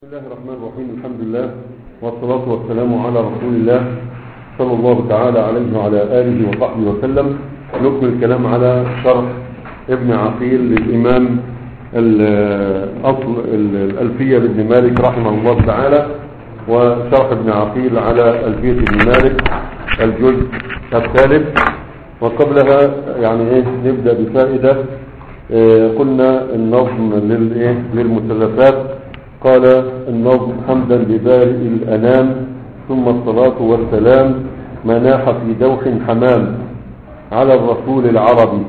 الله الرحمن الرحيم الحمد لله والصلاة والسلام على رسول الله صلى الله تعالى عليه وعلى آله وصحبه وسلم نكمل الكلام على شرح ابن عقيل للإمام الأصل الألفية بن مالك رحمه الله تعالى وشرح ابن عقيل على ألفية ابن مالك الجزء الثالث وقبلها يعني ايه نبدأ بفائدة اه قلنا النظم للايه للمثلثات قال النظم حمدا ببارئ الأنام ثم الصلاة والسلام مناح في دوح حمام على الرسول العربي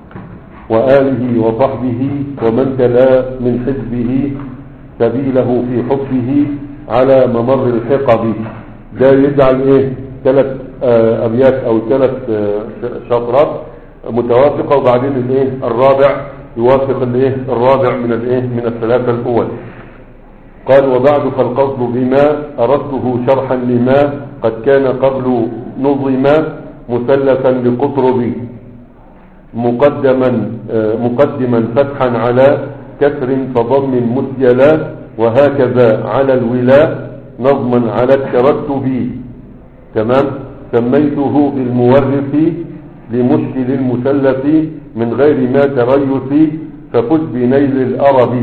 وآله وصحبه ومن تلا من حزبه سبيله في حبه على ممر الحقب ده يجعل ايه ثلاث آه ابيات او ثلاث آه شطرات متوافقة وبعدين الايه الرابع يوافق الايه الرابع من الايه من الثلاثة الاول قال وبعد فالقصد بما أردته شرحا لما قد كان قبل نظما مثلثا لقطرب مقدما مقدما فتحا على كسر فضم مسجلا وهكذا على الولاء نظما على الترتب تمام سميته بالمورث لمشكل المثلث من غير ما تريث ففز بنيل الأرب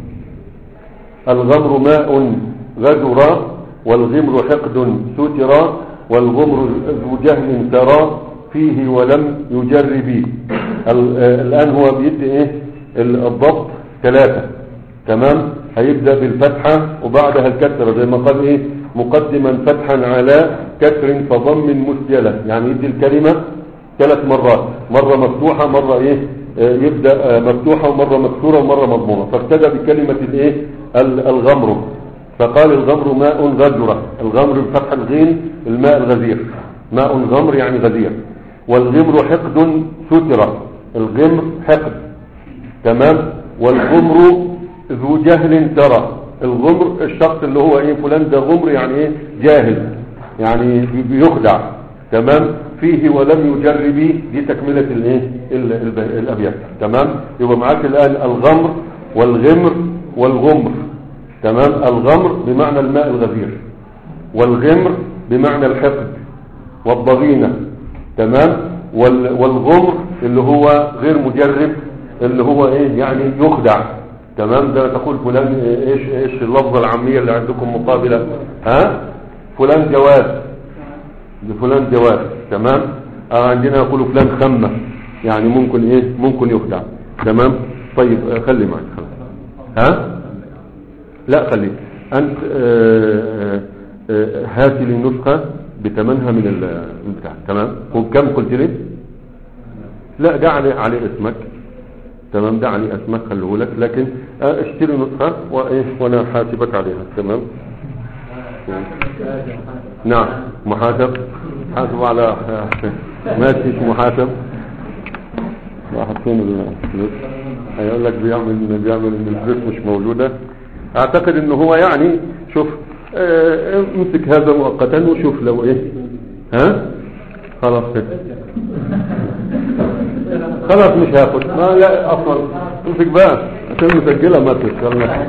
الغمر ماء غدرا والغمر حقد سترا والغمر ذو جهل ترى فيه ولم يجرب الآن هو بيدي ايه الضبط ثلاثة تمام هيبدأ بالفتحة وبعدها الكسرة زي ما قال ايه مقدما فتحا على كسر فضم مسجلة يعني يدي الكلمة ثلاث مرات مرة مفتوحة مرة ايه يبدأ مفتوحة ومرة مكسورة ومرة مضمومة فابتدى بكلمة الايه الغمر فقال الغمر ماء غدرة الغمر بفتح الغين الماء الغزير ماء غمر يعني غزير والغمر حقد سترة الغمر حقد تمام والغمر ذو جهل ترى الغمر الشخص اللي هو ايه فلان ده غمر يعني ايه جاهل يعني بيخدع تمام فيه ولم يجرب دي تكملة الايه الابيات تمام يبقى معاك الان الغمر والغمر والغمر تمام الغمر بمعنى الماء الغزير والغمر بمعنى الحقد والضغينة تمام والغمر اللي هو غير مجرب اللي هو ايه يعني يخدع تمام ده تقول فلان ايش ايش اللفظة العامية اللي عندكم مقابلة ها فلان جواد لفلان جواد تمام آه عندنا يقولوا فلان خمة يعني ممكن ايه ممكن يخدع تمام طيب آه خلي معك خلي. ها لا خلي انت آه هاتي لي نسخة بتمنها من البتاع تمام وبكم قلت لي لا ده علي علي اسمك تمام ده علي اسمك خليه لك لكن اشتري نسخة وايش وانا حاسبك عليها تمام نعم محاسب حاسب على ماشي محاسب واحد فين الفلوس هيقول لك بيعمل بيعمل ان الفلوس مش موجودة اعتقد ان هو يعني شوف اه امسك هذا مؤقتا وشوف لو ايه ها خلاص كده خلاص مش هاخد ما لا اصلا امسك بقى عشان مسجلها ما تشتغلنا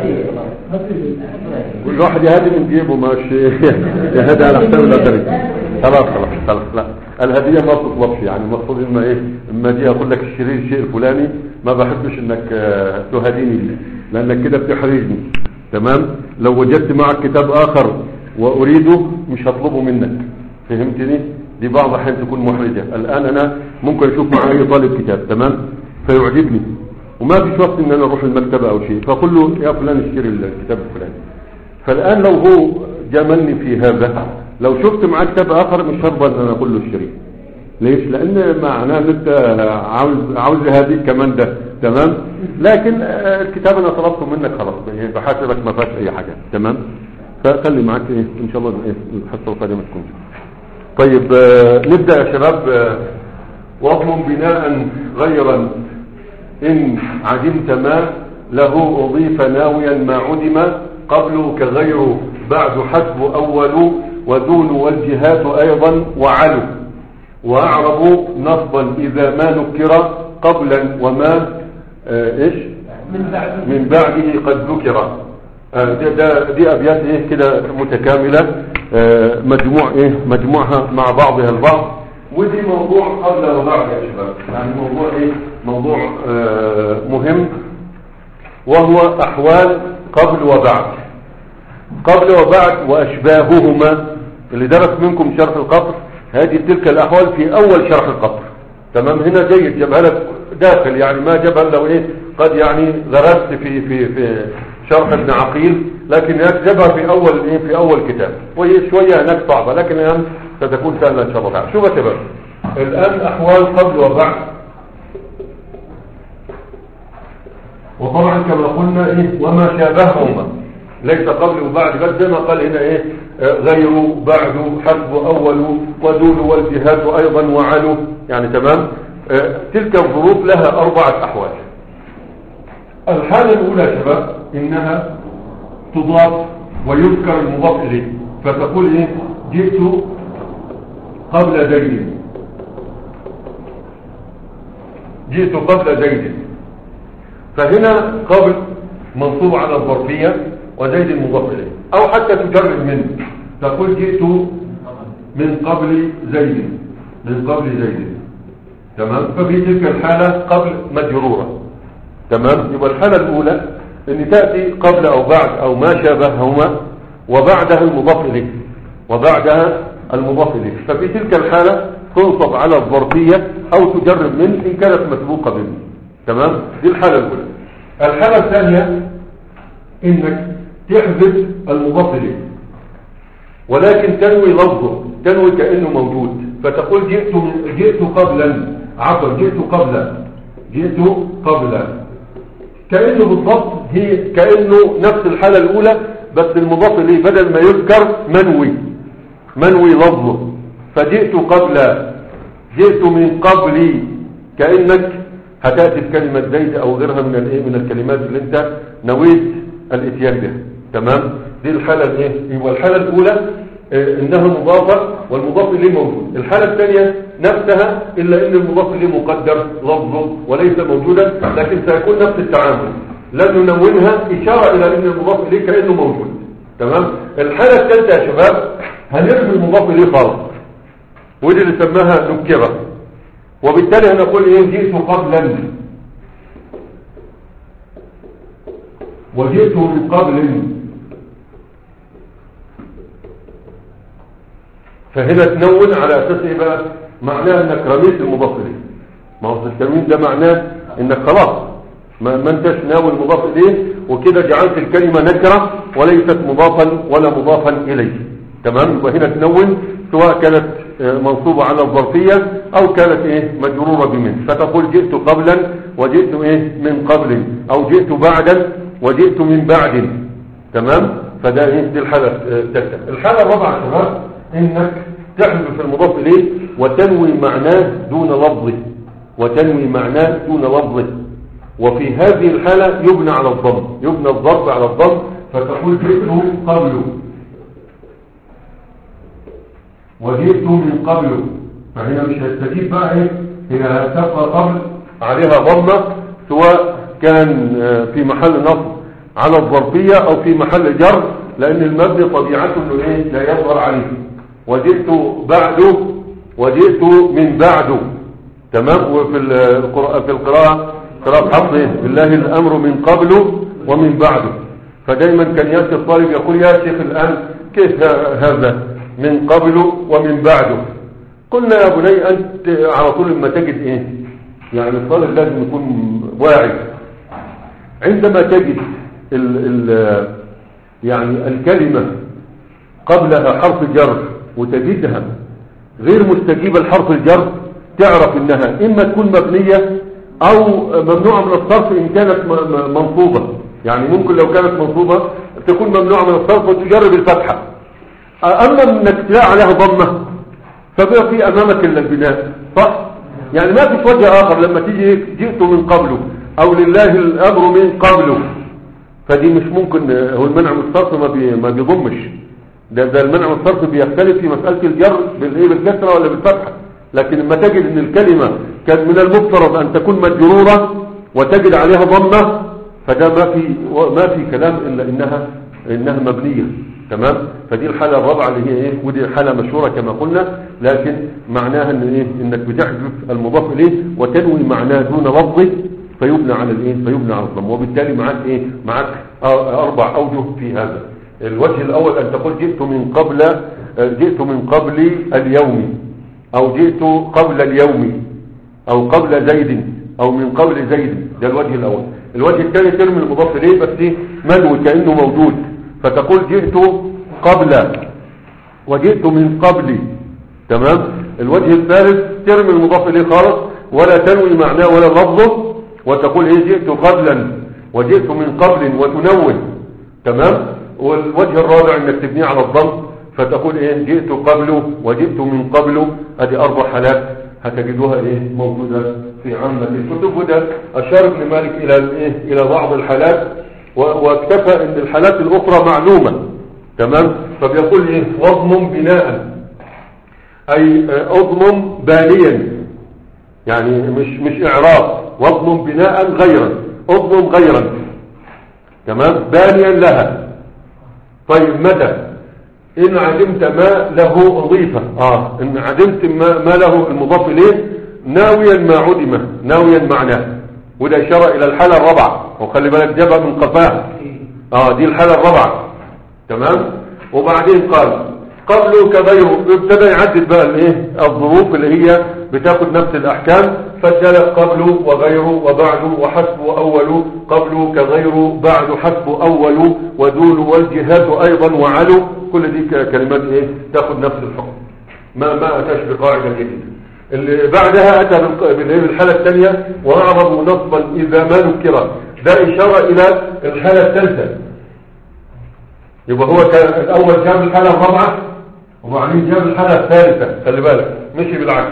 كل واحد يهدي من جيبه مش يهدي على حساب الاخرين خلاص خلاص خلاص لا الهديه ما تطلبش يعني المفروض اما ايه اما دي اقول لك اشتري الشيء الفلاني ما بحبش انك تهديني لانك كده بتحرجني تمام لو وجدت معك كتاب اخر واريده مش هطلبه منك فهمتني دي بعض الاحيان تكون محرجه الان انا ممكن اشوف مع اي طالب كتاب تمام فيعجبني وما فيش وقت ان انا اروح المكتبه او شيء فاقول له يا فلان اشتري الكتاب الفلاني فالان لو هو جملني في هذا لو شفت معاه كتاب اخر مش هرضى ان انا اقول له اشتري ليش لان معناه ان انت عاوز عاوز هذه كمان ده تمام لكن الكتاب انا طلبته منك خلاص بحاسبك ما فيهاش اي حاجه تمام فخلي معاك ايه ان شاء الله ايه الحصه القادمه تكون طيب آه نبدا يا شباب آه واضمن بناء غيرا ان عدمت ما له اضيف ناويا ما عدم قبله كغيره بعد حسب اول ودون والجهات ايضا وعلو واعرب نصبا اذا ما نكر قبلا وما آه ايش من بعد من بعده قد ذكر آه، ده, ده دي ابيات ايه كده متكامله آه، مجموع ايه مجموعها مع بعضها البعض ودي موضوع قبل وبعد يا شباب يعني موضوع ايه موضوع آه، مهم وهو احوال قبل وبعد قبل وبعد واشباههما اللي درس منكم شرح القطر هذه تلك الاحوال في اول شرح القطر تمام هنا جيد جابها لك داخل يعني ما جابها لو ايه قد يعني غرست في في في شرح ابن عقيل لكن هناك جابها في اول ايه في اول كتاب وهي شويه هناك صعبه لكن الان ستكون سهله ان شاء الله تعالى شوف يا شباب الان احوال قبل وبعد وطبعا كما قلنا ايه وما شابههما ليس قبل وبعد بل زي ما قال هنا ايه آه، غير بعد حسب اول ودول والجهات ايضا وعلو يعني تمام آه، تلك الظروف لها اربعة احوال الحالة الاولى يا شباب انها تضاف ويذكر المضاف اليه فتقول ايه جئت قبل زيد جئت قبل زيد فهنا قبل منصوب على الظرفية وزيد مضاف إليه أو حتى تجرد منه تقول جئت من قبل زيد من قبل زيد تمام ففي تلك الحالة قبل مجرورة تمام يبقى الحالة الأولى أن تأتي قبل أو بعد أو ما شابههما وبعدها المضاف إليه وبعدها المضاف إليه ففي تلك الحالة تنصب على الظرفية أو تجرب منه إن كانت مسبوقة منه تمام دي الحالة الأولى الحالة الثانية إنك تحذف المضاف إليه ولكن تنوي لفظه تنوي كأنه موجود فتقول جئت جئت قبلا عفوا جئت قبلا جئت قبلا كأنه بالضبط هي كأنه نفس الحالة الأولى بس المضاف إليه بدل ما يذكر منوي منوي لفظه فجئت قبل جئت من قبلي كأنك هتأتي بكلمة زيد أو غيرها من الايه من الكلمات اللي انت نويت الاتيان بها تمام دي الحالة الايه يبقى الحالة الأولى آه، انها مضافة والمضاف اليه موجود الحالة الثانية نفسها الا ان المضاف اليه مقدر لفظه وليس موجودا لكن سيكون نفس التعامل لن ننونها اشارة الى ان المضاف اليه كأنه موجود تمام الحالة الثالثة يا شباب هنرمي المضاف اليه خالص ودي اللي سماها نكرة وبالتالي هنقول ايه جئت قبلا وجئت من قبل فهنا تنون على اساس ايه بقى معناه انك رميت المضاف اليه ما هو التنوين ده معناه انك خلاص ما, ما انتش ناوي المضاف اليه وكده جعلت الكلمة نكرة وليست مضافا ولا مضافا اليه تمام وهنا تنون سواء كانت آه، منصوبة على الظرفية او كانت ايه مجرورة بمن فتقول جئت قبلا وجئت ايه من قبل او جئت بعدا وجئت من بعد تمام فده ايه دي الحالة آه، الثالثة الحالة الرابعة يا شباب انك تحذف المضاف اليه وتنوي معناه دون لفظه وتنوي معناه دون لفظه وفي هذه الحالة يبنى على الضم يبنى الضرب على الضم فتقول جئت قبله وجئت من قبله فهنا مش هتستجيب بقى ايه هي هتبقى قبل عليها ضمة سواء كان آه، في محل نصب على الظرفية او في محل جر لان المبني طبيعته انه ايه لا يظهر عليه وجئت بعده وجئت من بعده تمام وفي القراءة في القراءة قراءة حفظ إيه؟ بالله الامر من قبله ومن بعده فدايما كان ياتي الطالب يقول يا شيخ الان كيف هذا من قبله ومن بعده قلنا يا بني انت على طول لما تجد ايه يعني الطالب لازم يكون واعي عندما تجد ال ال يعني الكلمة قبلها حرف جر وتجدها غير مستجيبة لحرف الجر تعرف انها اما تكون مبنية او ممنوعة من الصرف ان كانت م- م- منصوبة يعني ممكن لو كانت منصوبة تكون ممنوعة من الصرف وتجرب الفتحة اما انك تلاقي عليها ضمة فبقى في امامك الا البناء صح يعني ما فيش وجه اخر لما تيجي جئت من قبله او لله الامر من قبله فدي مش ممكن هو المنع من الصرف ما, بي ما بيضمش ده, ده المنع من الصرف بيختلف في مسألة الجر بالايه بالكسرة ولا بالفتحة لكن لما تجد ان الكلمة كان من المفترض ان تكون مجرورة وتجد عليها ضمة فده ما في ما في كلام الا انها انها مبنية تمام فدي الحالة الرابعة اللي هي ايه ودي حالة مشهورة كما قلنا لكن معناها ان ايه انك بتحذف المضاف اليه وتنوي معناه دون لفظه فيبنى على الايه فيبنى على الضم وبالتالي معاك ايه معاك اربع اوجه في هذا الوجه الاول ان تقول جئت من قبل جئت من قبل اليوم او جئت قبل اليوم او قبل زيد او من قبل زيد ده الوجه الاول الوجه الثاني ترمي المضاف اليه بس ايه منوي كانه موجود فتقول جئت قبل وجئت من قبل تمام الوجه الثالث ترمي المضاف اليه خالص ولا تنوي معناه ولا لفظه وتقول ايه جئت قبلا وجئت من قبل وتنون تمام والوجه الرابع انك تبنيه على الضم فتقول ايه جئت قبله وجئت من قبله ادي اربع حالات هتجدوها ايه موجودة في عامة الكتب وده اشار ابن مالك الى الايه الى بعض الحالات و- واكتفى ان الحالات الاخرى معلومة تمام فبيقول ايه واضمم بناء اي آه، اضمم بانيا يعني مش مش اعراب واضمم بناء غيرا اضمم غيرا تمام بانيا لها طيب متى ان علمت ما له اضيفه اه ان علمت ما, ما له المضاف اليه ناويا ما عدم ناويا معناه وده اشاره الى الحاله الرابعه وخلي بالك جابها من قفاه اه دي الحاله الرابعه تمام وبعدين قال قبله كغيره ابتدى يعدد بقى الايه الظروف اللي هي بتاخد نفس الاحكام فجل قبله وغيره وبعده وحسبه اول قبله كغيره بعد حسبه اول ودول والجهات ايضا وعلو كل دي ك- كلمات ايه تاخد نفس الحكم ما ما اتاش بقاعده جديده اللي بعدها اتى بالق- بالإيه؟ بالحاله الثانيه واعرض نصبا اذا ما نكر ده اشاره الى الحاله الثالثه يبقى هو كان الاول جاب الحاله الرابعه وبعدين جاب الحاله الثالثه خلي بالك مشي بالعكس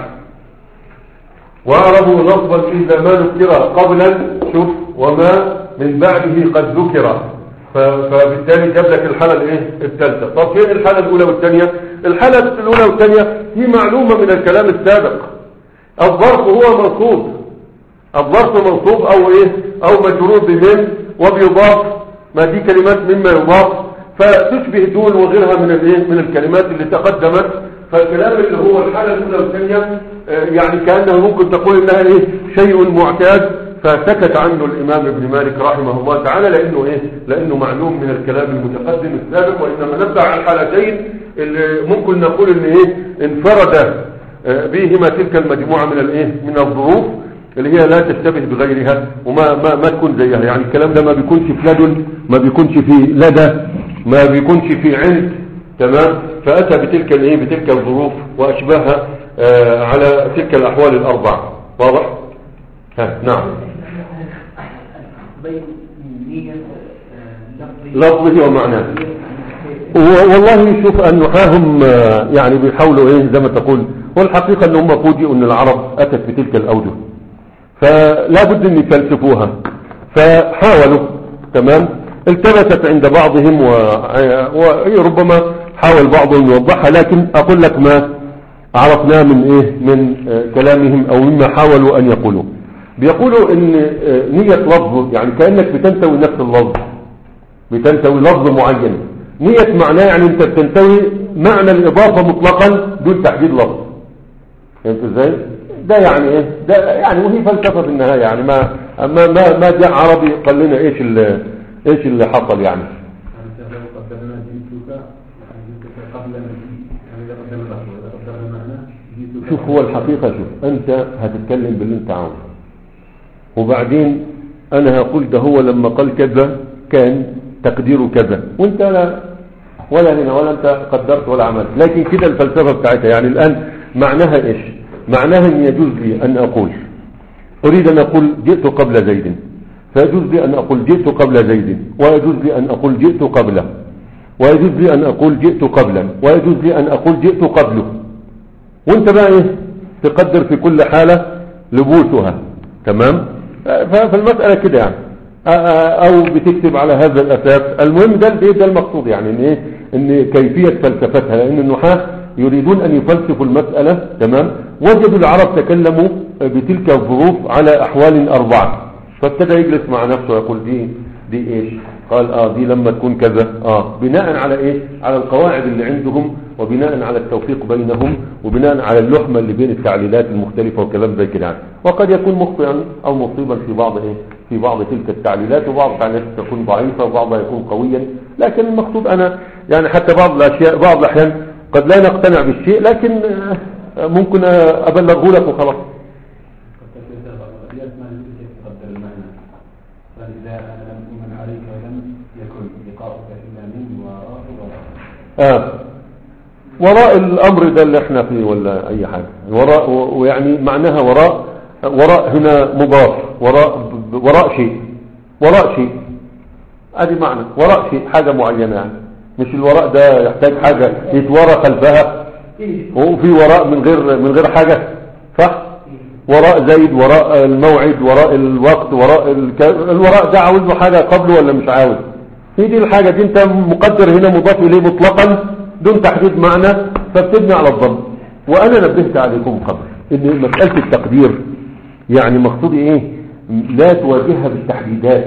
واعربوا نصبا اذا ما ذكر قبلا شوف وما من بعده قد ذكر ف- فبالتالي جاب لك الحاله الايه الثالثه طب فين الحاله الاولى والثانيه الحاله الاولى والثانيه هي معلومه من الكلام السابق الظرف هو منصوب الظرف منصوب او ايه او مجرور بمن وبيضاف ما دي كلمات مما يضاف فتشبه دون وغيرها من الايه من الكلمات اللي تقدمت فالكلام اللي هو الحاله الاولى والثانيه آه، يعني كانه ممكن تقول انها ايه شيء معتاد فسكت عنه الامام ابن مالك رحمه الله تعالى لانه ايه لانه معلوم من الكلام المتقدم السابق وانما نبدا على الحالتين اللي ممكن نقول ان ايه انفرد آه، بهما تلك المجموعه من الايه من الظروف اللي هي لا تشتبه بغيرها وما ما ما تكون زيها يعني الكلام ده ما بيكونش في لدن ما بيكونش في لدى ما بيكونش في عند تمام فأتى بتلك الايه بتلك الظروف وأشباهها آه على تلك الأحوال الأربعة واضح؟ ها نعم بين نية آه، لفظي لفظه ومعناه و- والله شوف أن نحاهم آه، يعني بيحاولوا ايه زي ما تقول والحقيقة ان هم فوجئوا ان العرب اتت بتلك الاوجه فلا بد ان يفلسفوها فحاولوا تمام التبست عند بعضهم و- وربما حاول بعضهم يوضحها لكن اقول لك ما عرفناه من ايه من آه، كلامهم او مما حاولوا ان يقولوا بيقولوا ان آه، نية لفظ يعني كأنك بتنتوي نفس اللفظ بتنتوي لفظ معين نية معناه يعني انت بتنتوي معنى الاضافة مطلقا دون تحديد لفظ فهمت ازاي ده يعني ايه ده يعني وهي فلسفه في النهايه يعني ما ما ما, ما جاء عربي قال لنا ايش اللي ايش اللي حصل يعني أنت لو قدرنا جئتك يعني جئتك قبل مجيء يعني إذا قدرنا اللفظ إذا قدرنا المعنى جئتك شوف هو الحقيقه شوف انت هتتكلم باللي انت عاوزه وبعدين انا هقول ده هو لما قال كذا كان تقديره كذا وانت لا ولا هنا ولا انت قدرت ولا عملت لكن كده الفلسفه بتاعتها يعني الان معناها ايش معناها ان يجوز لي ان اقول اريد ان اقول جئت قبل زيد فيجوز لي ان اقول جئت قبل زيد ويجوز لي ان اقول جئت قبله ويجوز لي ان اقول جئت قبلا ويجوز لي ان اقول جئت قبله وانت بقى ايه تقدر في كل حالة لبوسها تمام ف- فالمسألة كده يعني آ- آ- او بتكتب على هذا الاساس المهم ده ده ده المقصود يعني ان ايه ان كيفية فلسفتها لان النحاة يريدون ان يفلسفوا المسألة تمام وجدوا العرب تكلموا بتلك الظروف على احوال اربعة فابتدى يجلس مع نفسه ويقول دي دي ايش قال اه دي لما تكون كذا اه بناء على ايه على القواعد اللي عندهم وبناء على التوفيق بينهم وبناء على اللحمة اللي بين التعليلات المختلفة وكلام زي كده يعني. وقد يكون مخطئا او مصيبا في بعض ايه في بعض تلك التعليلات وبعض التعليلات تكون ضعيفة وبعضها يكون قويا لكن المقصود انا يعني حتى بعض الاشياء بعض الاحيان قد لا نقتنع بالشيء لكن آه، ممكن آه، ابلغه لك وخلاص قد تكون بعض الأبيات ما يمكن كيف تقدر المعنى فلذا أنا لم أؤمن عليك ولم يكن لقاؤك إلا من وراء وراء آه. وراء الأمر ده اللي احنا فيه ولا أي حاجة وراء و- ويعني معناها وراء وراء هنا مضاف وراء وراء شيء وراء شيء ادي معنى وراء شيء حاجة معينة يعني مش الوراء ده يحتاج حاجة يتورى خلفها وفي وراء من غير من غير حاجة صح وراء زيد وراء الموعد وراء الوقت وراء الك... الوراء ده عاوز له حاجة قبله ولا مش عاوز هي دي الحاجة دي انت مقدر هنا مضاف اليه مطلقا دون تحديد معنى فبتبني على الظن وانا نبهت عليكم قبل ان مسألة التقدير يعني مقصودي ايه لا تواجهها بالتحديدات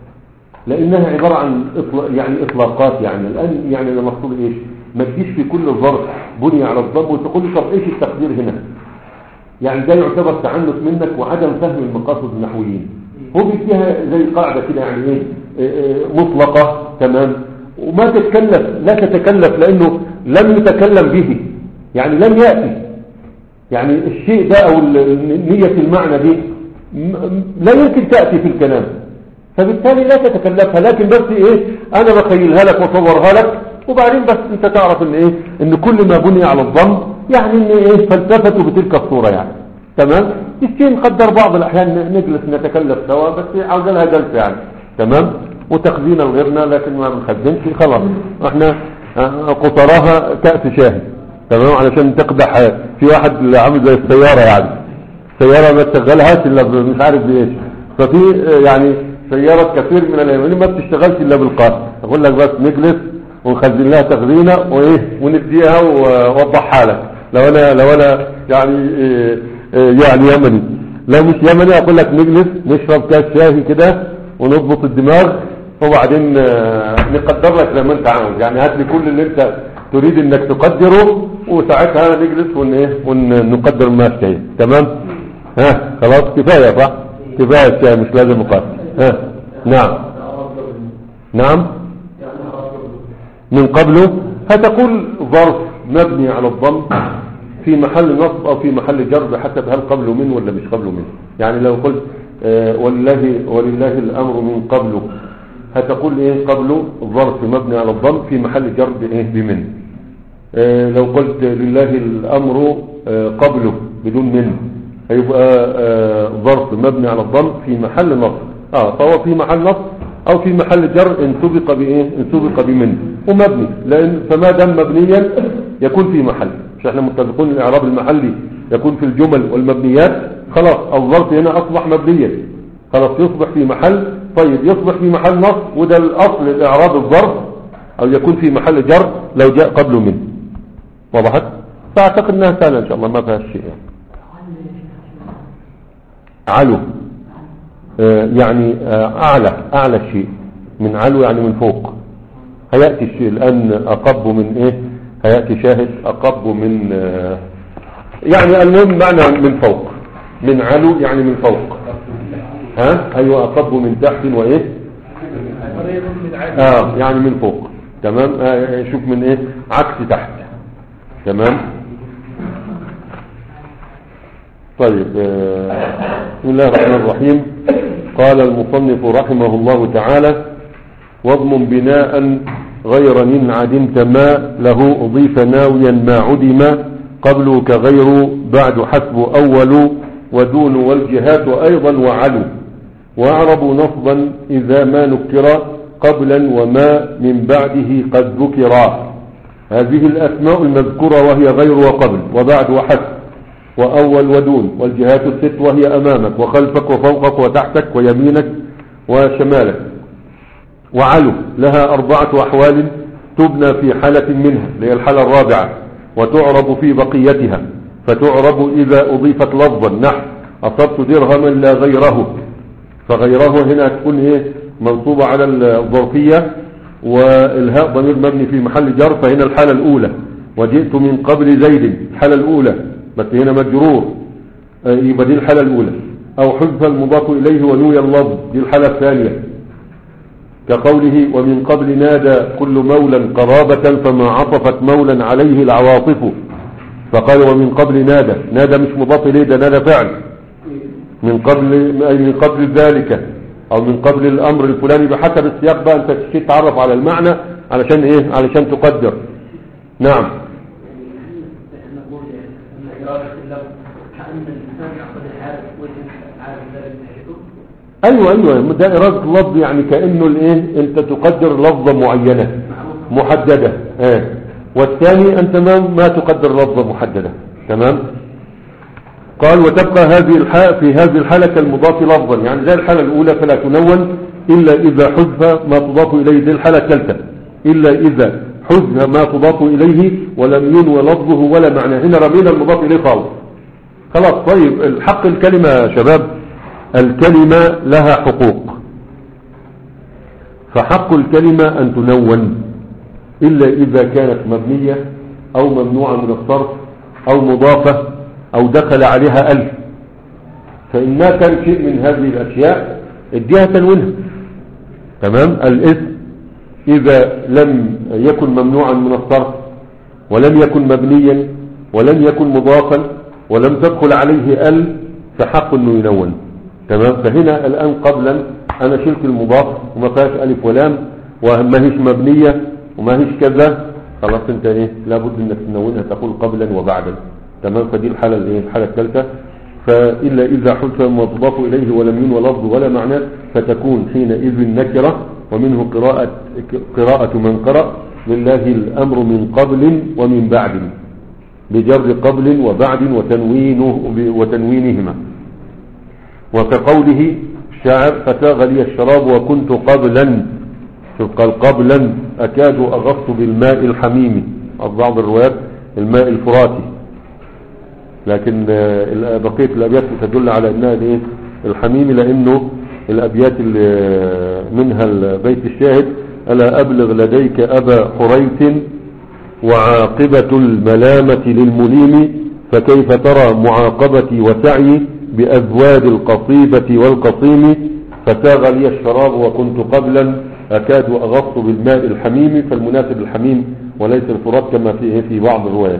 لانها عبارة عن إطلاق يعني اطلاقات يعني الان يعني انا مقصود ايش ما تجيش في كل ظرف بني على الضم وتقول لي طب ايش التقدير هنا يعني ده يعتبر تعنت منك وعدم فهم المقاصد النحويين هو بيديها زي قاعدة كده يعني ايه إيه، إيه، مطلقة تمام وما تتكلف لا تتكلف لانه لم يتكلم به يعني لم يأتي يعني الشيء ده او ال- ال- نية المعنى دي م- م- لا يمكن تأتي في الكلام فبالتالي لا تتكلفها لكن بس ايه انا بخيلها لك واصورها لك وبعدين بس انت تعرف ان ايه ان كل ما بني على الضم يعني ان ايه فلسفته بتلك الصورة يعني تمام الشيء نقدر بعض الاحيان نجلس نتكلف سوا بس عاوز لها جلسة يعني تمام وتخزين لغيرنا لكن ما بنخزنش خلاص احنا آه، قصراها كأس شاهي تمام علشان تقدح في واحد اللي عامل زي السيارة يعني سيارة ما تشغلهاش الا ب- مش عارف بايش ففي آه، يعني سيارة كثير من اليمين ما بتشتغلش الا بالقاس اقول لك بس نجلس ونخزن لها تخزينة وايه ونديها ووضحها لك لو انا لو انا يعني آه، آه، يعني يمني لو مش يمني اقول لك نجلس نشرب كاس شاي كده ونضبط الدماغ وبعدين آه، نقدر لك زي ما انت عاوز يعني هات لي كل اللي انت تريد انك تقدره وساعتها نجلس ون ايه ونقدر ما الشيء تمام ها خلاص كفايه صح كفايه الشيء مش لازم مقاس ها نعم نعم من قبله هتقول ظرف مبني على الضم في محل نصب او في محل جر بحسب هل قبله من ولا مش قبله من يعني لو قلت آه، ولله ولله الامر من قبله هتقول ايه قبله ظرف مبني على الضم في محل جر بايه بمن آه، لو قلت لله الامر آه، قبله بدون من هيبقى آه، ظرف مبني على الضم في محل نصب اه فهو في محل نصب او في محل جر ان سبق بايه ان سبق بمن ومبني لان فما دام مبنيا يكون في محل مش احنا متفقون الاعراب المحلي يكون في الجمل والمبنيات خلاص الظرف هنا اصبح مبنيا خلاص يصبح في محل طيب يصبح في محل نصب وده الاصل الاعراب الظرف او يكون في محل جر لو جاء قبله من وضحت فاعتقد انها سهله ان شاء الله ما فيها شيء يعني. علو آه، يعني آه، أعلى أعلى الشيء من علو يعني من فوق هيأتي الشيء الآن أقب من إيه هيأتي شاهد أقب من آه، يعني المهم معنى من فوق من علو يعني من فوق ها أيوة أقب من تحت وإيه آه يعني من فوق تمام آه شوف من إيه عكس تحت تمام طيب آه، بسم الله الرحمن الرحيم قال المصنف رحمه الله تعالى واضمن بناء غير من عدمت ما له أضيف ناويا ما عدم قبل كغير بعد حسب أول ودون والجهات أيضا وعلو وأعرب نصبا إذا ما نكر قبلا وما من بعده قد ذكرا هذه الأسماء المذكورة وهي غير وقبل وبعد وحسب وأول ودون والجهات الست وهي أمامك وخلفك وفوقك وتحتك ويمينك وشمالك وعلو لها أربعة أحوال تبنى في حالة منها اللي هي الحالة الرابعة وتعرب في بقيتها فتعرب إذا أضيفت لفظا نحو أصبت درهما لا غيره فغيره هنا تكون إيه منصوبة على الظرفية والهاء ضمير مبني في محل جر فهنا الحالة الأولى وجئت من قبل زيد الحالة الأولى بس هنا مجرور آه، يبقى دي الحالة الأولى أو حذف المضاف إليه ونوي اللفظ دي الحالة الثانية كقوله ومن قبل نادى كل مولا قرابة فما عطفت مولا عليه العواطف فقال ومن قبل نادى نادى مش مضاف إليه ده نادى فعل من قبل أي من قبل ذلك أو من قبل الأمر الفلاني بحسب السياق بقى أنت تشتي تعرف على المعنى علشان إيه علشان تقدر نعم نقول ان اراده اللفظ كان الانسان يعقد الحال ويعرف ذلك من حيث ايوه ايوه ده اراده اللفظ يعني كانه الايه انت تقدر لفظه معينه محدده اه والثاني انت ما ما تقدر لفظه محدده تمام قال وتبقى هذه الحالة في هذه الحالة كالمضاف لفظا يعني زي الحالة الأولى فلا تنون إلا إذا حذف ما تضاف إليه زي الحالة الثالثة إلا إذا حذف ما تضاف إليه ولم ينوى لفظه ولا معنى هنا رمينا المضاف إليه خالص خلاص طيب الحق الكلمة يا شباب الكلمة لها حقوق فحق الكلمة أن تنون إلا إذا كانت مبنية أو ممنوعة من الصرف أو مضافة أو دخل عليها ألف فإن ما كان شيء من هذه الأشياء اديها تنوينها تمام الاسم إذا لم يكن ممنوعا من الصرف ولم يكن مبنيا ولم يكن مضافا ولم تدخل عليه ال فحق انه ينون تمام فهنا الان قبلا انا شلت المضاف وما فيهاش الف ولام وما هيش مبنيه وما هيش كذا خلاص انت ايه لابد انك تنونها تقول قبلا وبعدا تمام فدي الحاله الايه الحاله الثالثه فالا اذا حذف ما تضاف اليه ولم ينوى لفظ ولا معنى فتكون حينئذ نكره ومنه قراءه قراءه من قرأ لله الامر من قبل ومن بعد بجر قبل وبعد وتنوينه وتنوينهما وكقوله الشاعر فتاغ لي الشراب وكنت قبلا شوف قال قبلا أكاد أغص بالماء الحميم أو بعض الروايات الماء الفراتي لكن آه، بقية الأبيات تدل على أنها الإيه؟ الحميم لأنه الأبيات اللي منها البيت الشاهد ألا أبلغ لديك أبا حريث وعاقبة الملامة للمليم فكيف ترى معاقبتي وسعي بأزواد القصيبة والقصيم فساغ لي الشراب وكنت قبلا أكاد أغص بالماء الحميم فالمناسب الحميم وليس الفرات كما فيه في بعض الروايات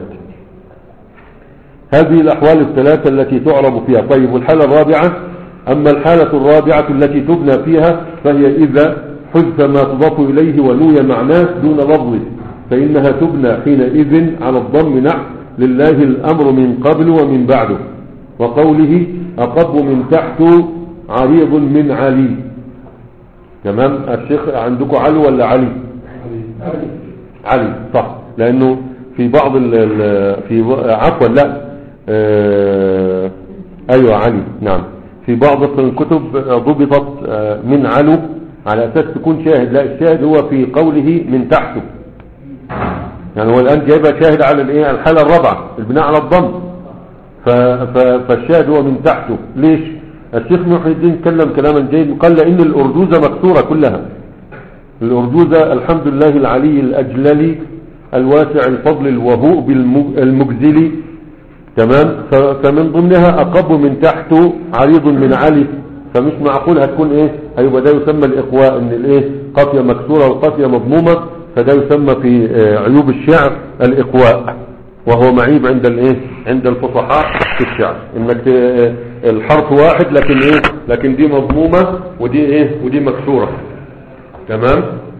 هذه الأحوال الثلاثة التي تعرب فيها طيب والحالة الرابعة أما الحالة الرابعة التي تبنى فيها فهي إذا حذف ما تضاف إليه ونوي معناه دون لفظه فإنها تبنى حينئذ على الضم نحو لله الأمر من قبل ومن بعده وقوله أقب من تحت عريض من علي تمام الشيخ عندكم علي ولا علي علي صح لأنه في بعض ال ال في ب- عفوا لا آه أيوة علي نعم في بعض الكتب ضبطت آه، من علو على أساس تكون شاهد لا الشاهد هو في قوله من تحته يعني هو الآن جايبها شاهد على الايه الحالة الرابعة البناء على الضم ف... ف... فالشاهد هو من تحته ليش الشيخ محي الدين تكلم كلاما جيد قال لأن الأرجوزة مكسورة كلها الأرجوزة الحمد لله العلي الأجللي الواسع الفضل الوهوء المجزلي تمام ف... فمن ضمنها أقب من تحته عريض من علي فمش معقول هتكون ايه هيبقى ده يسمى الإقواء ان الايه قافية مكسورة والقافية مضمومة فده يسمى في آه، عيوب الشعر الإقواء وهو معيب عند الايه عند الفصحاء في الشعر انك ت- آه، الحرف واحد لكن ايه لكن دي مضمومة ودي ايه ودي مكسورة تمام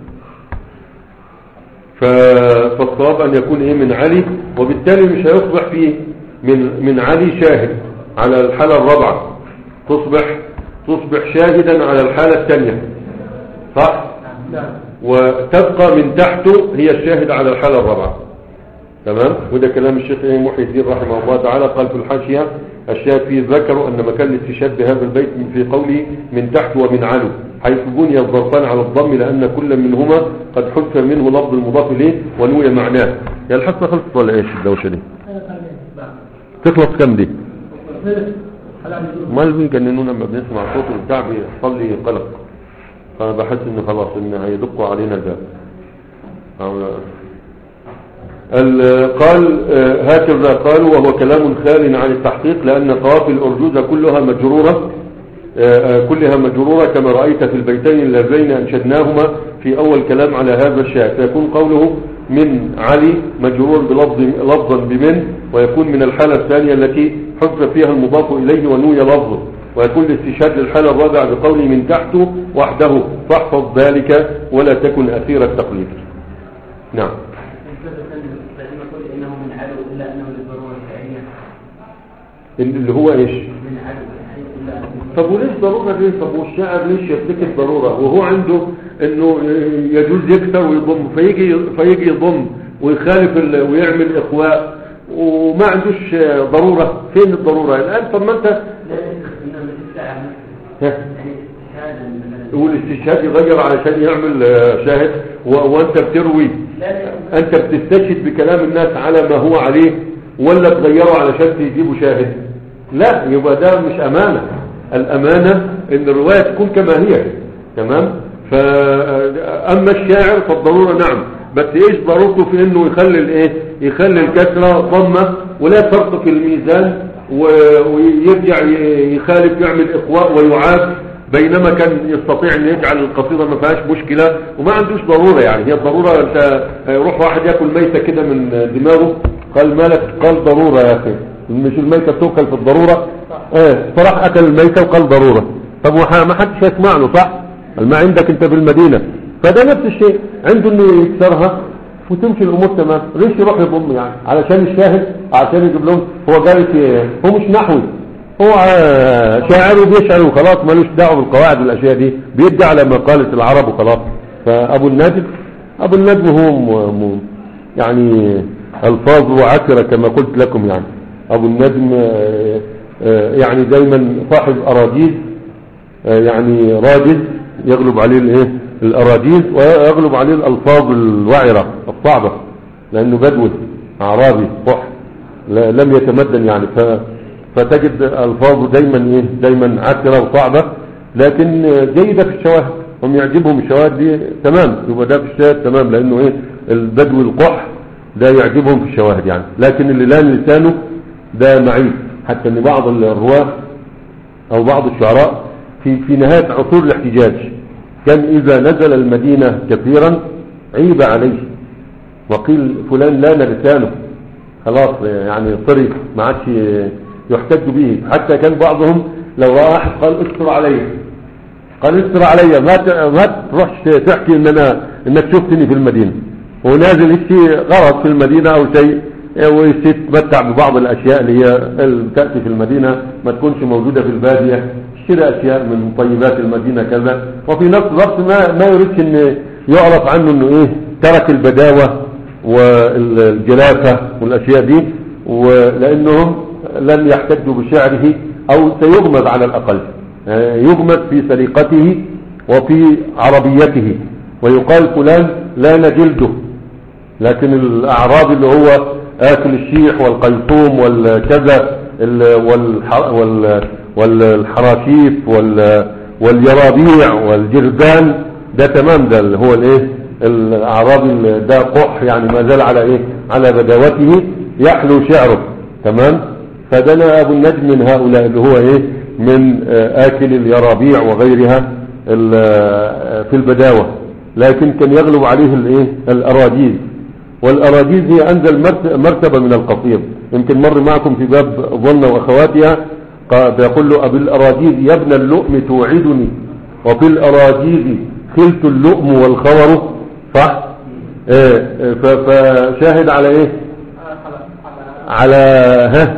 ف- فالصواب ان يكون ايه من علي وبالتالي مش هيصبح فيه من من علي شاهد على الحالة الرابعة تصبح تصبح شاهدا على الحالة الثانية صح وتبقى من تحته هي الشاهد على الحالة الرابعة تمام وده كلام الشيخ إيه محي الدين رحمه الله تعالى قال في الحاشية الشاهد فيه ذكروا أن مكان الاستشهاد بهذا البيت من في قوله من تحت ومن علو حيث بني الظرفان على الضم لأن كل منهما قد حذف منه لفظ المضاف إليه ونوي معناه يا الحصة خلصت ولا ايش الدوشة دي تخلص كم دي ما اللي بيجننونا لما بنسمع صوت البتاع بيحصل لي قلق فبحس انه خلاص ان هيدقوا علينا الباب أو- ال- قال آه، هكذا قالوا وهو كلام خال عن التحقيق لأن قوافل الأرجوزة كلها مجرورة آه، آه، كلها مجرورة كما رأيت في البيتين اللذين أنشدناهما في أول كلام على هذا الشاهد فيكون قوله من علي مجرور بلفظ لفظا بمن ويكون من الحالة الثانية التي حذف فيها المضاف إليه ونوي لفظه ويكون الاستشهاد للحالة الرابعة بقوله من تحته وحده فاحفظ ذلك ولا تكن أثير التقليد نعم لازم أقول إنه من عدو إلا أنه للضرورة الفعلية اللي هو ايش من عدو يعني إلا أنه طب وليش ضرورة ليه طب والشاعر ليش يفتكر ضرورة وهو عنده انه يجوز يكثر ويضم فيجي فيجي يضم ويخالف ال- ويعمل اخواء وما عندوش ضرورة فين الضرورة الان طب ما انت لا إنه من الساعة ها، يعني استشهادا مثلا والاستشهاد يغير علشان يعمل آه، شاهد و- وانت بتروي لا لا انت بتستشهد بكلام الناس على ما هو عليه ولا تغيره علشان تجيبه شاهد لا يبقى ده مش امانة الامانة ان الرواية تكون كما هي تمام فاما الشاعر فالضرورة نعم بس ايش ضرورته في انه يخلي الايه يخلي الكسرة ضمة ولا فرق في الميزان و- ويرجع ي- يخالف يعمل اخواء ويعاد بينما كان يستطيع ان يجعل القصيدة ما فيهاش مشكلة وما عندوش ضرورة يعني هي الضرورة انت يروح واحد ياكل ميتة كده من دماغه قال مالك قال ضرورة يا اخي مش الميتة بتوكل في الضرورة ايه فراح اكل الميتة وقال ضرورة طب وح- ما حدش يسمع له صح ما عندك انت في المدينة فده نفس الشيء عنده انه يكسرها وتمشي الامور تمام ليش يروح يضم يعني علشان الشاهد عشان يجيب لهم هو جالس ي- هو مش نحوي هو آه، شاعر وبيشعر وخلاص ملوش دعوه بالقواعد والاشياء دي بيدي على ما قالت العرب وخلاص فابو النجم ابو النجم هو م... م... يعني الفاظ عكره كما قلت لكم يعني ابو النجم آه، آه، يعني دايما صاحب اراجيز آه، يعني راجز يغلب عليه الايه الاراجيز ويغلب عليه الالفاظ الوعره الصعبه لانه بدوي اعرابي صح لا- لم يتمدن يعني ف فتجد الفاظه دايما ايه دايما عكره وصعبه لكن جيده في الشواهد هم يعجبهم الشواهد دي تمام يبقى ده في الشاهد تمام لانه ايه البدوي القح ده يعجبهم في الشواهد يعني لكن اللي لان لسانه ده معيب حتى ان بعض الرواه او بعض الشعراء في في نهايه عصور الاحتجاج كان اذا نزل المدينه كثيرا عيب عليه وقيل فلان لان لسانه خلاص يعني طري ما عادش يحتج به حتى كان بعضهم لو راى احد قال استر علي قال استر علي ما ت- ما تروحش تحكي ان انا انك شفتني في المدينه ونازل يشتي غرض في المدينه او شيء ويشتي يتمتع ببعض الاشياء اللي هي اللي تاتي في المدينه ما تكونش موجوده في الباديه يشتري اشياء من طيبات المدينه كذا وفي نفس الوقت ما ما يريدش ان يعرف عنه انه ايه ترك البداوه والجلافة والأشياء دي ولأنهم لم يحتجوا بشعره أو سيغمز على الأقل آه، يغمز في سليقته وفي عربيته ويقال فلان لا جلده لكن الأعرابي اللي هو آكل الشيح والقيصوم والكذا ال- والح- وال- والحراشيف وال- واليرابيع والجرذان ده تمام ده اللي هو الايه الاعرابي اللي ده قح يعني ما زال على ايه على بداوته يحلو شعره تمام فدنا ابو النجم من هؤلاء اللي هو ايه من آه، اكل اليرابيع وغيرها ال- آه، في البداوة لكن كان يغلب عليه الايه الاراجيز والاراجيز هي انزل مرت- مرتبة من القصير يمكن مر معكم في باب ظن واخواتها قا- بيقول له ابي الاراجيز يا ابن اللؤم توعدني وفي الاراجيز خلت اللؤم والخور صح إيه إيه، ف- فشاهد على ايه على ها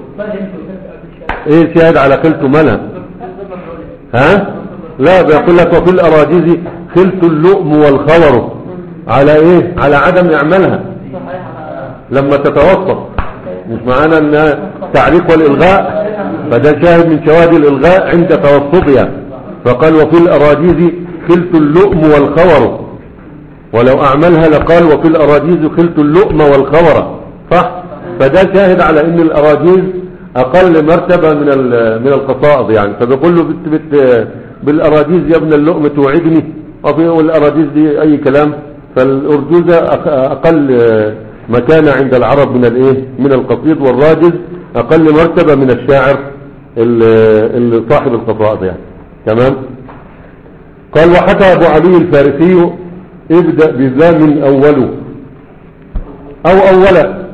ايه شاهد على خلته مالها ها لا بيقول لك وفي الاراجيز خلت اللؤم والخور على ايه على عدم يعملها لما تتوسط مش معانا ان تعليق والالغاء فده شاهد من شواهد الالغاء عند توسطها فقال وفي الاراجيز خلت اللؤم والخور ولو اعملها لقال وفي الاراجيز خلت اللؤم والخور صح فده شاهد على ان الاراجيز اقل مرتبة من ال- من القصائد يعني فبيقول له بت بت بالاراجيز يا ابن اللقمة توعدني وفي والاراجيز دي اي كلام فالارجوزة أق- اقل آه، مكانة عند العرب من الايه من القصيد والراجز اقل مرتبة من الشاعر ال- ال- صاحب القصائد يعني تمام قال وحكى ابو علي الفارسي ابدأ بذا من اوله او اولا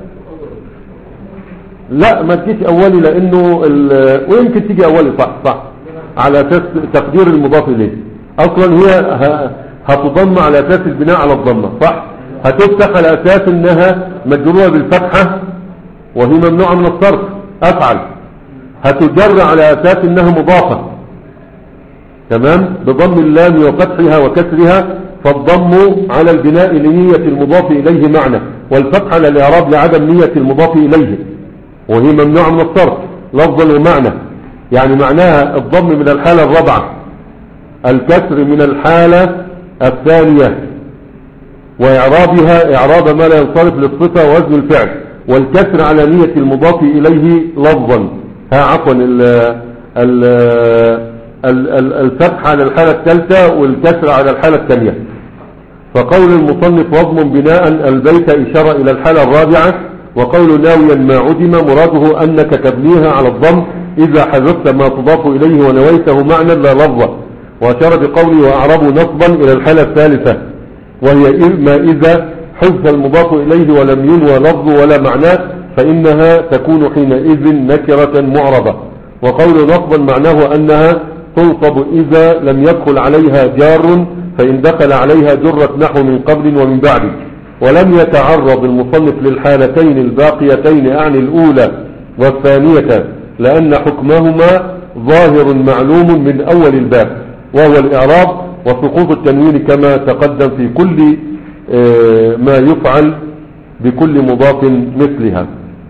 لا ما تجيش اولي لانه ال- ويمكن تيجي اولي صح صح على اساس تقدير المضاف اليه اصلا هي ه- هتضم على اساس البناء على الضمه صح هتفتح على اساس انها مجروره بالفتحه وهي ممنوعه من الصرف افعل هتجر على اساس انها مضافه تمام بضم اللام وفتحها وكسرها فالضم على البناء لنية المضاف إليه معنى والفتح على الإعراب لعدم نية المضاف إليه وهي ممنوعة من الصرف لفظا ومعنى يعني معناها الضم من الحالة الرابعة الكسر من الحالة الثانية وإعرابها إعراب ما لا ينصرف للصفة ووزن الفعل والكسر على نية المضاف إليه لفظا ها عفوا ال ال ال- ال- الفتح على الحالة الثالثة والكسر على الحالة الثانية فقول المصنف وضم بناء البيت إشارة إلى الحالة الرابعة وقول ناويا ما عدم مراده أنك تبنيها على الضم إذا حذفت ما تضاف إليه ونويته معنى لا لفظة وأشار بقوله وأعربوا نصبا إلى الحالة الثالثة وهي إذ- ما إذا حذف المضاف إليه ولم ينوى لفظ ولا معناه فإنها تكون حينئذ نكرة معربة وقول نصبا معناه أنها تنصب إذا لم يدخل عليها جار فإن دخل عليها جرت نحو من قبل ومن بعد ولم يتعرض المصنف للحالتين الباقيتين أعني الأولى والثانية لأن حكمهما ظاهر معلوم من أول الباب وهو الإعراب وسقوط التنوين كما تقدم في كل آه، ما يفعل بكل مضاف مثلها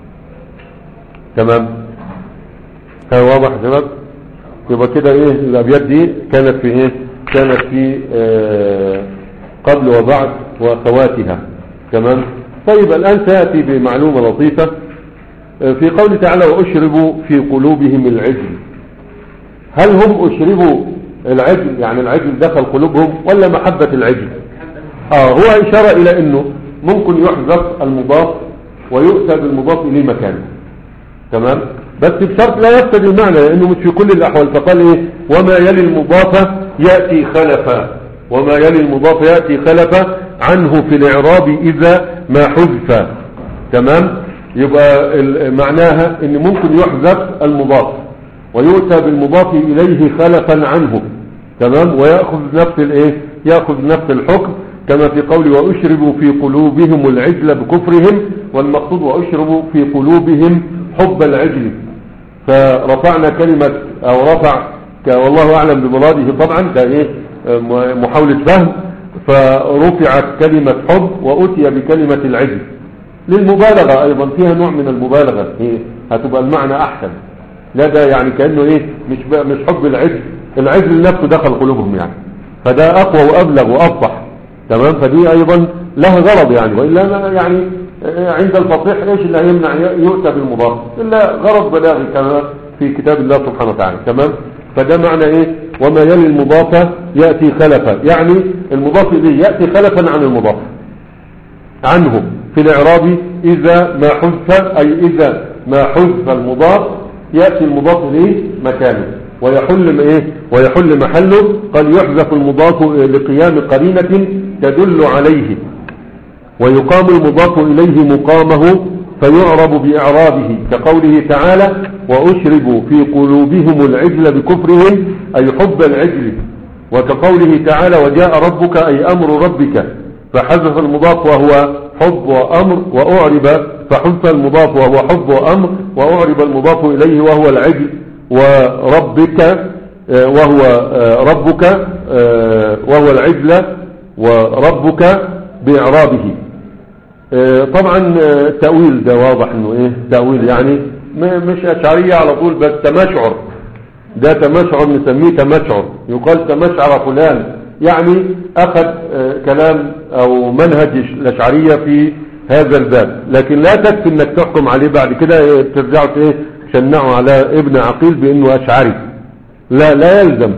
تمام كان واضح يا شباب يبقى كده ايه الابيات دي كانت في ايه كانت في آه قبل وبعد واخواتها تمام طيب الان سياتي بمعلومه لطيفه آه، في قوله تعالى واشربوا في قلوبهم العجل هل هم اشربوا العجل يعني العجل دخل قلوبهم ولا محبه العجل اه هو اشاره الى انه ممكن يحذف المضاف ويؤتى بالمضاف اليه مكانه تمام بس بشرط لا يفسد المعنى لانه مش في كل الاحوال فقال ايه وما يلي المضاف ياتي خلفا وما يلي المضاف ياتي خلفا عنه في الاعراب اذا ما حذف تمام يبقى ال- معناها ان ممكن يحذف المضاف ويؤتى بالمضاف اليه خلفا عنه تمام وياخذ نفس الايه ياخذ نفس الحكم كما في قول واشربوا في قلوبهم العجل بكفرهم والمقصود واشربوا في قلوبهم حب العجل فرفعنا كلمة او رفع ك- والله اعلم بمراده طبعا كايه م- محاولة فهم فرفعت كلمة حب واتي بكلمة العجل للمبالغة ايضا فيها نوع من المبالغة هي هتبقى المعنى احسن لا ده يعني كأنه ايه مش بقى مش حب العجل العجل نفسه دخل قلوبهم يعني فده اقوى وابلغ وافصح تمام فدي ايضا لها غرض يعني والا ما يعني آه، عند الفصيح ايش اللي هيمنع ي- يؤتى بالمضاف الا غرض بلاغي كما في كتاب الله سبحانه وتعالى تمام فده معنى ايه وما يلي المضاف ياتي خلفا يعني المضاف اليه ياتي خلفا عن المضاف عنه في الإعراب إذا ما حذف أي إذا ما حذف المضاف يأتي المضاف إليه مكانه ويحل م- إيه ويحل محله قد يحذف المضاف لقيام قرينة تدل عليه ويقام المضاف إليه مقامه فيعرب بإعرابه كقوله تعالى وأشربوا في قلوبهم العجل بكفرهم أي حب العجل وكقوله تعالى وجاء ربك أي أمر ربك فحذف المضاف وهو حب وأمر وأعرب فحذف المضاف وهو حب وأمر وأعرب المضاف إليه وهو العجل وربك آه، وهو آه، ربك آه، وهو العجل وربك بإعرابه آه، طبعا آه، التأويل ده واضح انه ايه تأويل يعني م- مش اشعرية على طول بس تمشعر ده تمشعر نسميه تمشعر يقال تمشعر فلان يعني اخذ آه، كلام او منهج الاشعرية في هذا الباب لكن لا تكفي انك تحكم عليه بعد كده آه، ترجعوا ايه تشنعوا على ابن عقيل بانه اشعري لا لا يلزم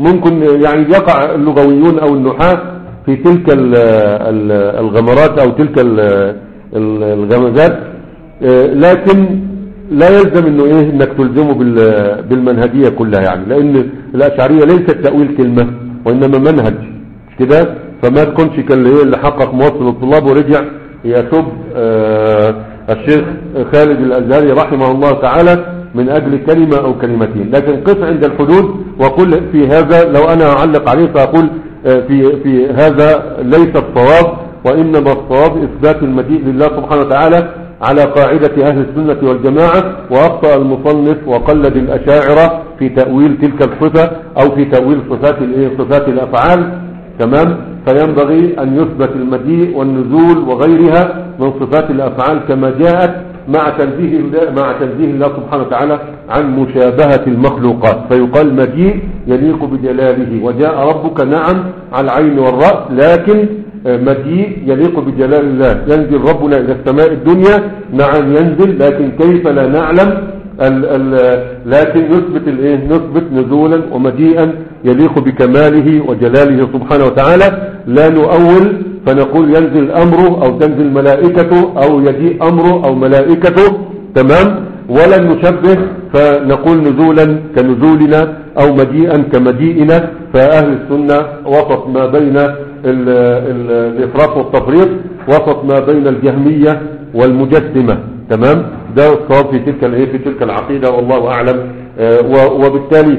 ممكن يعني يقع اللغويون او النحاة في تلك ال- ال- الغمرات او تلك ال- ال- الغمزات آه، لكن لا يلزم انه ايه انك تلزمه بال- بالمنهجية كلها يعني لان الاشعرية ليست تأويل كلمة وانما منهج مش كده فما تكونش كان ايه اللي حقق موصل الطلاب ورجع يسب آه، الشيخ خالد الازهري رحمه الله تعالى من اجل كلمة او كلمتين لكن قف عند الحدود وقل في هذا لو انا اعلق عليه فاقول آه، في في هذا ليس الصواب وانما الصواب اثبات المجيء لله سبحانه وتعالى على قاعدة أهل السنة والجماعة وأخطأ المصنف وقلد الأشاعرة في تأويل تلك الصفة أو في تأويل صفات الإيه؟ صفات الأفعال تمام فينبغي أن يثبت المجيء والنزول وغيرها من صفات الأفعال كما جاءت مع تنزيه الله مع تنزيه الله سبحانه وتعالى عن مشابهة المخلوقات فيقال مجيء يليق بجلاله وجاء ربك نعم على العين والرأس لكن مجيء يليق بجلال الله ينزل ربنا إلى السماء الدنيا نعم ينزل لكن كيف لا نعلم ال ال لكن نثبت الايه نثبت نزولا ومجيئا يليق بكماله وجلاله سبحانه وتعالى لا نؤول فنقول ينزل امره او تنزل ملائكته او يجيء امره او ملائكته تمام ولا نشبه فنقول نزولا كنزولنا او مجيئا كمجيئنا فاهل السنه وسط ما بين ال ال الافراط والتفريط وسط ما بين الجهميه والمجسمه تمام ده الصواب في تلك الايه في تلك العقيده والله اعلم آه، و- وبالتالي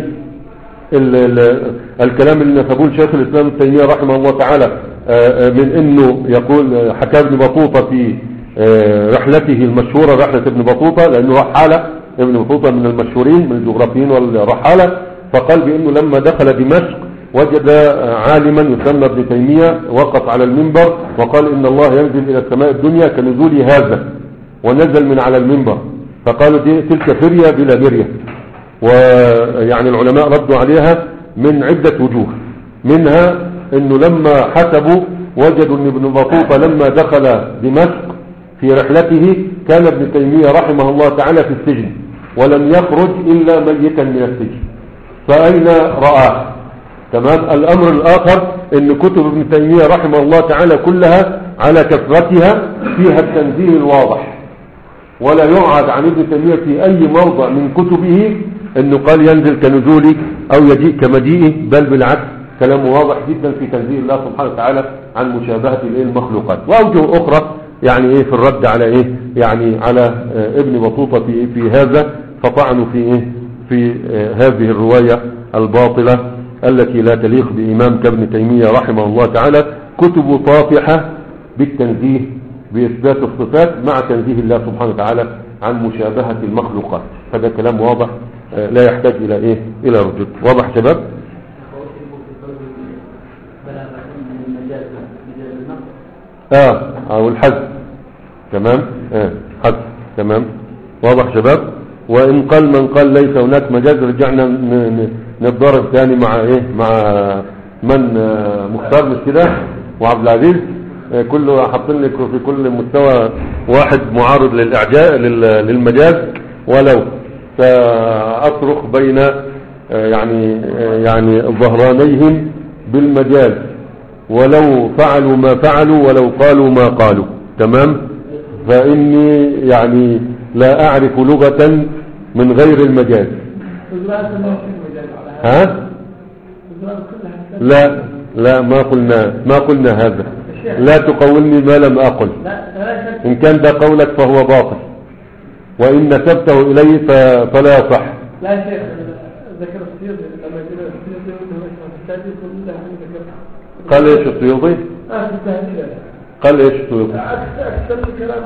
ال ال الكلام اللي نسبوه لشيخ الاسلام ابن تيميه رحمه الله تعالى آه، آه، من انه يقول آه، حكى ابن بطوطه في آه، رحلته المشهوره رحله ابن بطوطه لانه رحاله ابن بطوطه من المشهورين من الجغرافيين والرحاله فقال بانه لما دخل دمشق وجد آه، عالما يسمى ابن تيميه وقف على المنبر وقال ان الله ينزل الى السماء الدنيا كنزول هذا ونزل من على المنبر فقالوا دي تلك فريه بلا مريه ويعني العلماء ردوا عليها من عدة وجوه منها انه لما حسبوا وجدوا ان ابن بطوطة لما دخل دمشق في رحلته كان ابن تيمية رحمه الله تعالى في السجن ولم يخرج الا ميتا من السجن فاين رآه تمام الامر الاخر ان كتب ابن تيمية رحمه الله تعالى كلها على كثرتها فيها التنزيل الواضح ولا يعد عن ابن تيمية في أي موضع من كتبه أنه قال ينزل كنزولي أو يجيء كمجيئه بل بالعكس كلامه واضح جدا في تنزيل الله سبحانه وتعالى عن مشابهة الإيه المخلوقات وأوجه أخرى يعني إيه في الرد على إيه يعني على آه، ابن بطوطة في, في هذا فطعنوا في إيه في آه، هذه الرواية الباطلة التي لا تليق بإمام كابن تيمية رحمه الله تعالى كتب طافحة بالتنزيه بإثبات الصفات مع تنزيه الله سبحانه وتعالى عن مشابهة المخلوقات هذا كلام واضح آه، لا يحتاج إلى إيه إلى رجل واضح شباب بلاغة من المجاز مجاز النقص آه أو الحذف تمام آه حذف تمام واضح شباب وإن قال من قال ليس هناك مجاز رجعنا ن- ن- نتضارب ثاني مع إيه مع من آه، مختار مش كده وعبد العزيز آه، كله حاطين لك في كل مستوى واحد معارض للإعجاء لل- للمجاز ولو سأصرخ بين آه، يعني آه، يعني ظهرانيهم بالمجاز ولو فعلوا ما فعلوا ولو قالوا ما قالوا تمام فإني يعني لا أعرف لغة من غير المجاز ها لا لا ما قلنا ما قلنا هذا لا تقولني ما لم أقل لا لا شك إن كان ده قولك فهو باطل وإن نسبته إلي ف- فلا يصح لا يا شيخ ذكر السيوطي لما يقول السيوطي وانه التاجي كلها ذكر قال إيش السيوطي اه في التهجير قال إيش السيوطي اكثر الكلام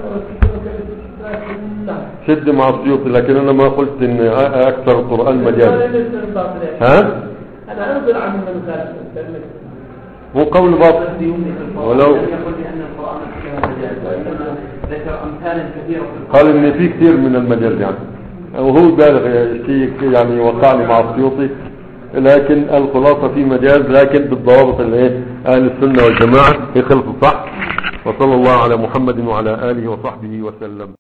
لا شد مع السيوطي لكن أنا ما قلت إن أكثر القرآن مجاز ها انا انزل عن من خالف هو قول باطل ولو يقول بان القران كله مجاز وانما ذكر امثالا كثيره في قال ان في كثير من المجاز يعني وهو بالغ شيء يعني وقعني مع السيوطي لكن الخلاصة في مجاز لكن بالضوابط الايه اهل السنة والجماعة هي خلف الصح وصلى الله على محمد وعلى اله وصحبه وسلم